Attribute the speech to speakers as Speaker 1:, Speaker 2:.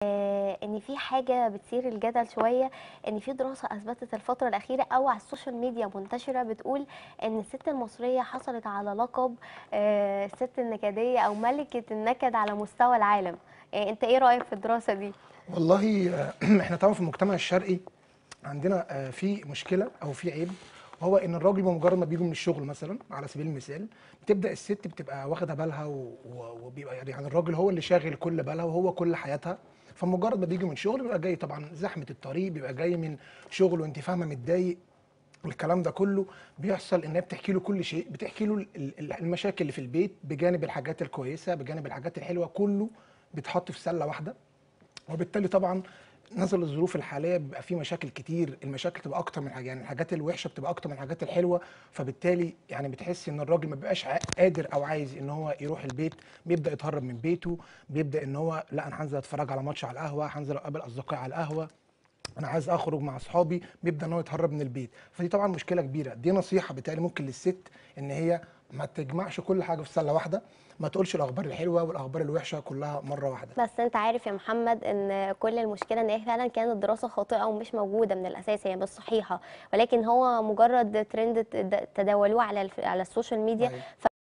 Speaker 1: آه، ان في حاجه بتثير الجدل شويه ان في دراسه اثبتت الفتره الاخيره او على السوشيال ميديا منتشره بتقول ان الست المصريه حصلت على لقب آه، الست النكديه او ملكه النكد على مستوى العالم آه، انت ايه رايك في الدراسه دي
Speaker 2: والله آه، احنا طبعا في المجتمع الشرقي عندنا آه، في مشكله او في عيب وهو ان الراجل بمجرد ما بيجي من الشغل مثلا على سبيل المثال بتبدا الست بتبقى واخده بالها و- و- وبيبقى يعني الراجل هو اللي شاغل كل بالها وهو كل حياتها فمجرد ما بيجي من شغل بيبقى جاي طبعا زحمه الطريق بيبقى جاي من شغل وانت فاهمه متضايق والكلام ده كله بيحصل ان هي بتحكي له كل شيء بتحكي له ال- ال- المشاكل اللي في البيت بجانب الحاجات الكويسه بجانب الحاجات الحلوه كله بيتحط في سله واحده وبالتالي طبعا نزل الظروف الحاليه بيبقى في مشاكل كتير المشاكل تبقى اكتر من حاجه يعني الحاجات الوحشه بتبقى اكتر من الحاجات الحلوه فبالتالي يعني بتحس ان الراجل ما بيبقاش ع- قادر او عايز ان هو يروح البيت بيبدا يتهرب من بيته بيبدا ان هو لا انا هنزل اتفرج على ماتش على القهوه هنزل اقابل اصدقائي على القهوه انا عايز اخرج مع اصحابي بيبدا ان هو يتهرب من البيت فدي طبعا مشكله كبيره دي نصيحه بالتالي ممكن للست ان هي ما تجمعش كل حاجه في سله واحده ما تقولش الاخبار الحلوه والاخبار الوحشه كلها مره واحده
Speaker 1: بس انت عارف يا محمد ان كل المشكله ان هي فعلا كانت دراسه خاطئه ومش موجوده من الاساس هي مش صحيحه ولكن هو مجرد ترند تد- تداولوه على الف- على السوشيال ميديا
Speaker 2: أيوة.